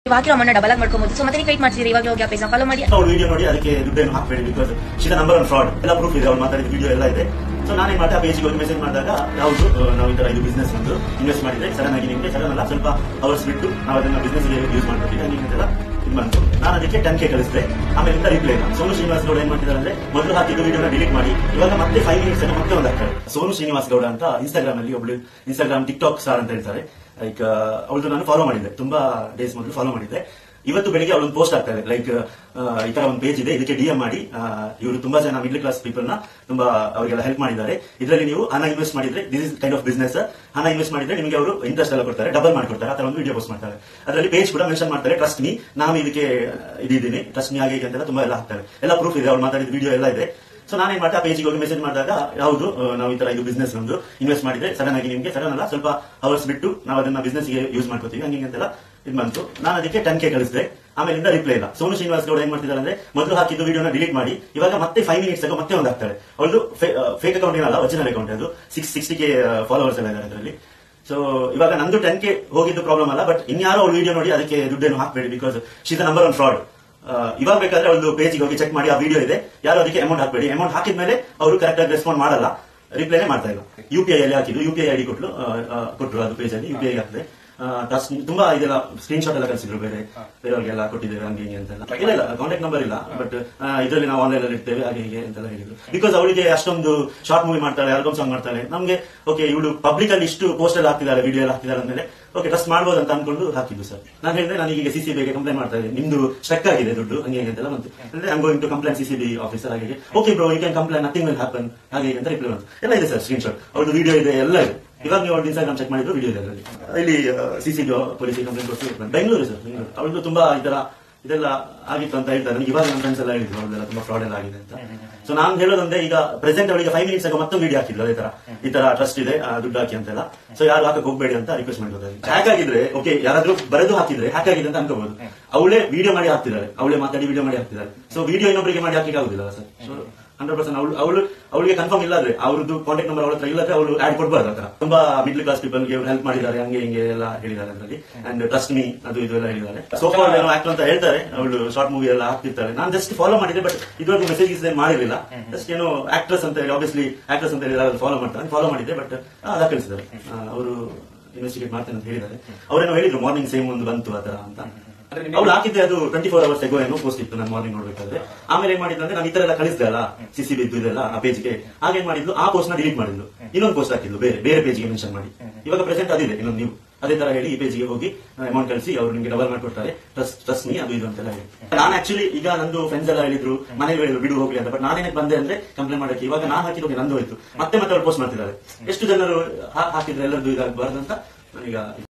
ನೀವು ಹಾಕಿರೋ amount double ಆಗಿ ಮಾಡ್ಕೊಬಹುದು ಸೊ ಮತ್ತೆ ನೀವು ಕೈಟ್ ಮಾಡ್ತೀರಿ ಇವಾಗ ಹೋಗಿ ಆ ಪೇಜ್ ಫಾಲೋ ಮಾಡಿ ಅವ್ರು ವಿಡಿಯೋ ನೋಡಿ ಅದಕ್ಕೆ ದುಡ್ಡೇನು ಹಾಕ್ಬೇಡಿ because she's number one fraud ಎಲ್ಲ ಪ್ರೂಫ್ ಇದೆ ಅವ್ರು ಮಾತಾಡಿದ ವಿಡಿಯೋ ಎಲ್ಲ ಇದೆ ಸೊ ನಾನೇನ್ ಮಾಡಿದೆ ಆ ಪೇಜ್ಗೆ ಹೋಗಿ ಮೆಸೇಜ್ ಮಾಡಿದಾಗ ಹೌದು ಆ, ನಾವು ಈ ತರ ಇದು ಬಿಸ್ನೆಸ್ ಒಂದು ಇನ್ವೆಸ್ಟ್ ಮಾಡಿದ್ರೆ ಸಡನ್ ಆಗಿ ನಿಮಗೆ ಸಡನ್ ಅಲ್ಲ ಸ್ವಲ್ಪ ಅವರ್ಸ್ ಬಿಟ್ಟು ನಾವು ಅದನ್ನ ಬಿಸ್ನೆಸ್ ಯೂಸ್ ಮಾಡ್ತೀವಿ ಹಂಗೆ ಅಂತೆಲ್ಲ ಇದು ಬಂತು ನಾನು ಅದಕ್ಕೆ ಟೆನ್ ಕೆ ಕಳಿಸಿದೆ ಆಮೇಲೆ ರಿಪ್ಲೈ ಇಲ್ಲ ಸೋನು ಶ್ರೀನಿವಾಸ್ ಗೌಡ ಏನ್ ಮಾಡ್ತಿದ್ದಾರೆ ಅಂದ್ರೆ ಮೊದಲು ಹಾಕಿದ್ದು ವಿಡಿಯೋನ ಡಿಲೀಟ್ ಮಾಡಿ ಇವಾಗ ಮತ್ತೆ ಫೈವ್ ಮಿನಿಟ್ಸ್ ಅಲ್ಲಿ ಮತ್ತೆ ಒಂದು ಹಾಕ್ತಾರೆ ಸೋನು ಶ್ರೀನಿವಾಸ್ ಗೌಡ ಅಂತ ಇನ್ಸ್ಟಾಗ್ರಾಮ್ ಅಲ್ಲಿ ಒಬ್ಳು ಇನ್ಸ್ಟಾಗ್ರಾಮ್ ಟಿಕ್ ಟಾಕ್ ಸ್ಟಾರ್ ಅಂತ ಹೇಳ್ತಾರೆ ಲೈಕ್ ಅವಳದು ನಾನು ಫಾಲೋ ಮಾಡಿದ್ದೆ ತುಂಬಾ ಡೇಸ್ ಮೊದಲು ಫಾಲೋ ಮಾಡಿದ್ದೆ ಇವತ್ತು ಬೆಳಿಗ್ಗೆ ಅವಳೊಂದು ಪೋಸ್ಟ್ ಆಗ್ತಾರೆ ಲೈಕ್ ಈ ತರ ಒಂದು ಪೇಜ್ ಇದೆ ಇದಕ್ಕೆ ಡಿ ಎಂ ಮಾಡಿ ಇವರು ತುಂಬಾ ಜನ ಮಿಡ್ಲ್ ಕ್ಲಾಸ್ ಪೀಪಲ್ ನ ತುಂಬಾ ಅವರಿಗೆಲ್ಲ ಹೆಲ್ಪ್ ಮಾಡಿದ್ದಾರೆ ಇದರಲ್ಲಿ ನೀವು ಹಣ ಇನ್ವೆಸ್ಟ್ ಮಾಡಿದ್ರೆ this is kind of business ಹಣ ಇನ್ವೆಸ್ಟ್ ಮಾಡಿದ್ರೆ ನಿಮಗೆ ಅವರು ಇಂಟ್ರೆಸ್ಟ್ ಎಲ್ಲ ಕೊಡ್ತಾರೆ ಡಬಲ್ ಮಾಡ್ಕೊಡ್ತಾರೆ ಆ ತರ ಒಂದು ವಿಡಿಯೋ ಪೋಸ್ಟ್ ಮಾಡ್ತಾರೆ ಅದರಲ್ಲಿ ಪೇಜ್ ಕೂಡ ಮೆನ್ಷನ್ ಮಾಡ್ತಾರೆ ಟ್ರಸ್ಟ್ ಮೀ ನಾನು ಇದಕ್ಕೆ ಇದಿದ್ದೀನಿ ಟ್ರಸ್ಟ್ ಮೀ ಹಾಗೆ ಹೀಗೆ ಅಂತೆಲ್ಲ ತುಂಬಾ ಎಲ್ಲ ಹಾಕ್ತಾರೆ ಎಲ್ಲ ಪ್ರೂಫ್ ಇದೆ ಅವ್ರು ಮಾತಾಡಿದ ವಿಡಿಯೋ ಎಲ್ಲ ಇದೆ ಸೊ ನಾನೇನ್ ಮಾಡ್ದೆ ಆ ಪೇಜ್ಗೆ ಹೋಗಿ ಮೆಸೇಜ್ ಮಾಡಿದಾಗ ಹೌದು ಆ, ನಾವು ಈ ತರ ಇದು ಬಿಸ್ನೆಸ್ ಒಂದು ಇನ್ವೆಸ್ಟ್ ಮಾಡಿದ್ರೆ ಸಡನ್ ಆಗಿ ನಿಮಗೆ ಸಡನ್ ಅಲ್ಲ ಸ್ವಲ್ಪ ಅವರ್ಸ್ ಬಿಟ್ಟು ನಾವು ಅದನ್ನ ಬಿಸ್ನೆಸ್ ಗೆ ಯೂಸ್ ಮಾಡ್ಕೋತೀವಿ ಹಂಗೆ ಅಂತೆಲ್ಲ ಇದು ಬಂತು ನಾನು ಅದಕ್ಕೆ ಟೆನ್ ಕೆ ಕಳಿಸಿದೆ ಆಮೇಲಿಂದ ರಿಪ್ಲೈ ಇಲ್ಲ ಸೋನು ಶ್ರೀನಿವಾಸ್ ಗೌಡ ಏನ್ ಮಾಡ್ತಿದ್ದಾರೆ ಅಂದ್ರೆ ಮೊದಲು ಹಾಕಿದ್ದು ವಿಡಿಯೋನ ಡಿಲೀಟ್ ಮಾಡಿ ಇವಾಗ ಮತ್ತೆ ಫೈವ್ ಮಿನಿಟ್ಸ್ ಆಗ ಮತ್ತೆ ಒಂದು ಹಾಕ್ತಾರೆ ಅವಳು ಫೇಕ್ ಅಕೌಂಟ್ ಏನಲ್ಲ ಒರಿಜಿನಲ್ ಅಕೌಂಟ್ ಅದು ಸಿಕ್ಸ್ ಸಿಕ್ಸ್ಟಿ ಕೆ ಫಾಲೋವರ್ಸ್ ಎಲ್ಲ ಇದ್ದಾರೆ ಅದರಲ್ಲಿ ಸೊ ಇವಾಗ ನಂದು ಟೆನ್ ಕೆ ಹೋಗಿದ್ದು ಪ್ರಾಬ್ಲಮ್ ಅಲ್ಲ ಬಟ್ ಇನ್ಯಾರೋ ಅವ್ಳು ವಿಡಿಯೋ ನೋಡಿ ಅದಕ್ಕೆ ದುಡ್ಡೇನು ಹಾಕ್ಬೇಡಿ because she's number one fraud ಇವಾಗ ಬೇಕಾದ್ರೆ ಒಂದು ಪೇಜ್ಗೆ ಹೋಗಿ ಚೆಕ್ ಮಾಡಿ ಆ ವಿಡಿಯೋ ಇದೆ ಯಾರು ಅದಕ್ಕೆ ಅಮೌಂಟ್ ಹಾಕ್ಬೇಡಿ ಅಮೌಂಟ್ ಹಾಕಿದ್ಮೇಲೆ ಅವರು ಕರೆಕ್ಟ್ ಆಗಿ ರೆಸ್ಪಾಂಡ್ ಮಾಡಲ್ಲ ರಿಪ್ಲೈನೇ ಮಾಡ್ತಾ ಇಲ್ಲ ಯು ಪಿ ಐ ಅಲ್ಲಿ ಹಾಕಿದ್ದು ಯು ಪಿ ಐ ಐಡಿ ಕೊಟ್ಲು ಆ, ಆ, ಕೊಟ್ರು ಅದು ಪೇಜ್ ಅಲ್ಲಿ ಯು ಪಿ ಐ ಹಾಕಿದೆ ಟ್ರಸ್ಟ್ ತುಂಬಾ ಇದೆಲ್ಲ ಸ್ಕ್ರೀನ್ ಶಾಟ್ ಎಲ್ಲ ಕಳಿಸಿದ್ರು ಬೇರೆ ಬೇರೆಯವ್ರಿಗೆಲ್ಲ ಕೊಟ್ಟಿದ್ದೇವೆ ಹಂಗೆ ಹಿಂಗೆ ಅಂತೆಲ್ಲ ಇಲ್ಲ ಇಲ್ಲ ಕಾಂಟ್ಯಾಕ್ಟ್ ನಂಬರ್ ಇಲ್ಲ ಬಟ್ ಇದರಲ್ಲಿ ನಾವು ಆನ್ಲೈನ್ ಅಲ್ಲಿ ಇರ್ತೇವೆ ಹಾಗೆ ಹೀಗೆ ಅಂತೆಲ್ಲ ಹೇಳಿದ್ರು ಬಿಕಾಸ್ ಅವಳಿಗೆ ಅಷ್ಟೊಂದು ಶಾರ್ಟ್ ಮೂವಿ ಮಾಡ್ತಾಳೆ ಆಲ್ಬಮ್ ಸಾಂಗ್ ಮಾಡ್ತಾಳೆ ನಮ್ಗೆ ಓಕೆ ಇವಳು ಪಬ್ಲಿಕ್ ಅಲ್ಲಿ ಇಷ್ಟು ಪೋಸ್ಟರ್ ಹಾಕ್ತಿದ್ದಾರೆ ವಿಡಿಯೋ ಎಲ್ಲ ಹಾಕ್ತಿದ್ದಾರೆ ಅಂದ್ಮೇಲೆ ಓಕೆ ಟ್ರಸ್ಟ್ ಮಾಡ್ಬೋದು ಅಂತ ಅನ್ಕೊಂಡು ಹಾಕಿದ್ದು ಸರ್ ನಾನು ಹೇಳಿದ್ರೆ ನಾನು ಈಗ ಸಿ ಸಿ ಬಿಗೆ ಕಂಪ್ಲೇಂಟ್ ಮಾಡ್ತಾ ಇದ್ದೀನಿ ನಿಮ್ದು ಸ್ಟ್ರಕ್ ಆಗಿದೆ ದುಡ್ಡು ಹಂಗೆ ಹೀಗೆ ಅಂತೆಲ್ಲ ಬಂತು ಅಂದ್ರೆ I'm going to complaint C C B officer ಹಾಗೆ okay bro you can complaint nothing will happen ಹಾಗೆ ಹೀಗೆ ಅಂತ ರಿಪ್ಲೈ ಬಂತು ಎಲ್ಲ ಇದೆ ಸರ್ ಸ್ಕ್ರೀನ್ ಶಾಟ್ ಅವ್ರದ್ದು ವಿಡಿಯೋ ಇದೆ ಎಲ್ಲ ಇದೆ ಇವಾಗ ನೀವು ಅವ್ರದ್ದು ಇನ್ಸ್ಟಾಗ್ರಾಮ್ ಚೆಕ್ ಮಾಡಿದ್ರು ವಿಡಿಯೋ ಇದೆ ಅದರಲ್ಲಿ ಇಲ್ಲಿ ಸಿ ಸಿ ಪೊಲೀಸ್ ಕಂಪ್ಲೇಂಟ್ ಕೊಟ್ಟು ಬೆಂಗಳೂರು ಸರ್ ಬೆಂಗಳೂರು ಅವಳದು ತುಂಬಾ ಈ ತರ ಇದೆಲ್ಲ ಆಗಿತ್ತು ಅಂತ ಹೇಳ್ತಾರೆ ನನಗೆ ಇವಾಗ ನನ್ನ ಫ್ರೆಂಡ್ಸ್ ಎಲ್ಲ ಹೇಳಿದ್ರು ಅವಳೆಲ್ಲ ತುಂಬಾ ಫ್ರಾಡ್ ಎಲ್ಲ ಆಗಿದೆ ಅಂತ ಸೊ ನಾನು ಹೇಳೋದಂದ್ರೆ ಈಗ ಪ್ರೆಸೆಂಟ್ ಅವಳಿಗೆ ಫೈವ್ ಮಿನಿಟ್ಸ್ ಆಗ ಮತ್ತೊಂದು ವಿಡಿಯೋ ಹಾಕಿದ್ರು ಅದೇ ತರ ಈ ತರ ಟ್ರಸ್ಟ್ ಇದೆ ಆ, ದುಡ್ಡು ಹಾಕಿ ಅಂತೆಲ್ಲ ಸೊ ಯಾರು ಹಾಕಕ್ ಹೋಗ್ಬೇಡಿ ಅಂತ ರಿಕ್ವೆಸ್ಟ್ ಮಾಡಿರೋದು ಹ್ಯಾಕ್ ಆಗಿದ್ರೆ ಓಕೆ ಯಾರಾದ್ರೂ ಬರೆದು ಹಾಕಿದ್ರೆ ಹ್ಯಾಕ್ ಆಗಿದೆ ಅಂತ ಅನ್ಕೋಬಹುದು ಅವಳೇ ವಿಡಿಯೋ ಮಾಡಿ ಹಾಕ್ತಿದ್ದಾರೆ ಅವಳೇ ಮಾತಾಡಿ ವಿಡಿಯೋ ಮಾಡಿ ಹಾಕ್ತಿದ್ದಾರೆ ಸೊ ವಿಡಿಯೋ ಇನ್ನೊಬ್ಬರಿಗೆ ಮಾಡಿ ಹಾಕಲಿಕ್ಕೆ ಆಗುದಿಲ್ಲ ಸರ್ ಸೊ ಹಂಡ್ರೆಡ್ ಪರ್ಸೆಂಟ್ ಅವಳು ಅವಳು ಅವಳಿಗೆ ಕನ್ಫರ್ಮ್ ಇಲ್ಲಾದ್ರೆ ಅವ್ರದ್ದು ಕಾಂಟ್ಯಾಕ್ಟ್ ನಂಬರ್ ಅವಳ ಹತ್ರ ಇಲ್ಲದ್ರೆ ಅವಳು ಆಡ್ ಕೊಡ್ಬಾರ್ದು ಆತರ ತುಂಬಾ ಮಿಡ್ಲ್ ಕ್ಲಾಸ್ ಪೀಪಲ್ ಗೆ ಹೆಲ್ಪ್ ಮಾಡಿದ್ದಾರೆ ಹಂಗೆ ಹಿಂಗೆ ಎಲ್ಲ ಹೇಳಿದ್ದಾರೆ ಅದರಲ್ಲಿ ಅಂಡ್ ಟ್ರಸ್ಟ್ ಮೀ ಅದು ಇದು ಎಲ್ಲ ಹೇಳಿದ್ದಾರೆ ಸೋಫಾ ಏನೋ ಆಕ್ಟರ್ ಅಂತ ಹೇಳ್ತಾರೆ ಅವಳು ಶಾರ್ಟ್ ಮೂವಿ ಎಲ್ಲ ಹಾಕ್ತಿರ್ತಾರೆ ನಾನು ಜಸ್ಟ್ ಫಾಲೋ ಮಾಡಿದ್ದೆ ಬಟ್ ಇದುವರೆಗೂ ಮೆಸೇಜಸ್ ಏನ್ ಮಾಡಿರಲಿಲ್ಲ ಜಸ್ಟ್ ಏನೋ ಆಕ್ಟ್ರೆಸ್ ಅಂತ ಹೇಳಿ ಆಬ್ವಿಯಸ್ಲಿ ಆಕ್ಟ್ರೆಸ್ ಅಂತ ಹೇಳಿ ಫಾಲೋ ಮಾಡ್ತಾರೆ ಫಾಲೋ ಮಾಡಿದ್ದೆ ಬಟ್ ಅದ ಕಳಿಸಿದ್ದಾರೆ ಅವರು ಇನ್ವೆಸ್ಟಿಗೇಟ್ ಮಾಡ್ತೇನೆ ಅಂತ ಹೇಳಿದ್ದಾರೆ ಅವರೇನೋ ಹೇಳಿದ್ರು ಮಾರ್ನಿಂಗ್ ಸೇಮ್ ಒಂದು ಬಂತು ಆತರ ಅಂತ ಅವ್ಳು ಹಾಕಿದ್ದೆ ಅದು ಟ್ವೆಂಟಿ ಫೋರ್ ಅವರ್ಸ್ ಎಗೋ ಏನೋ ಪೋಸ್ಟ್ ಇತ್ತು ನಾನು ಮಾರ್ನಿಂಗ್ ನೋಡ್ಬೇಕಾದ್ರೆ ಆಮೇಲೆ ಏನ್ ಮಾಡಿದ್ಲು ಅಂದ್ರೆ ನಾನು ಈ ತರ ಎಲ್ಲ ಕಳಿಸಿದೆ ಅಲ್ಲ ಸಿ ಸಿ ಬಿ ಇದ್ದು ಇದೆಲ್ಲ ಆ ಪೇಜ್ಗೆ ಹಾಗೇನ್ ಮಾಡಿದ್ಲು ಆ ಪೋಸ್ಟ್ ನ ಡಿಲೀಟ್ ಮಾಡಿದ್ಲು ಇನ್ನೊಂದು ಪೋಸ್ಟ್ ಹಾಕಿದ್ಲು ಬೇರೆ ಬೇರೆ ಪೇಜ್ಗೆ ಮೆನ್ಷನ್ ಮಾಡಿ ಇವಾಗ ಪ್ರೆಸೆಂಟ್ ಅದಿದೆ ಇನ್ನೊಂದು ನೀವು ಅದೇ ತರ ಹೇಳಿ ಈ ಪೇಜ್ಗೆ ಹೋಗಿ ಅಮೌಂಟ್ ಕಳಿಸಿ ಅವ್ರು ನಿಮಗೆ ಡಬಲ್ ಮಾಡ್ಕೊಡ್ತಾರೆ ಟ್ರಸ್ಟ್ ಟ್ರಸ್ಟ್ ಮೀ ಅದು ಇದು ಅಂತೆಲ್ಲ ಹೇಳಿ ನಾನು ಆಕ್ಚುಲಿ ಈಗ ನಂದು ಫ್ರೆಂಡ್ಸ್ ಎಲ್ಲ ಹೇಳಿದ್ರು ಮನೆಗೆ ಹೇಳಿದ್ರು ಬಿಡು ಹೋಗ್ಲಿ ಅಂತ ಬಟ್ ನಾನೇನಕ್ಕೆ ಬಂದೆ ಅಂದ್ರೆ ಕಂಪ್ಲೇಂಟ್ ಮಾಡಕ್ಕೆ ಇವಾಗ ನಾನು ಹಾಕಿದ್ದು ನಂದು ಹೋಯ್ತು ಮತ್ತೆ ಮತ್ತೆ ಅವ್ರು ಪೋಸ್ಟ್ ಮಾಡ್ತಿದ್ದಾರೆ ಎಷ್ಟು ಜನರು ಹಾ- ಹಾಕಿದ್ರೆ ಎಲ್ಲರದ್ದು ಇದಾಗಬಾರ್ದು ಅಂತ ನಾನೀಗ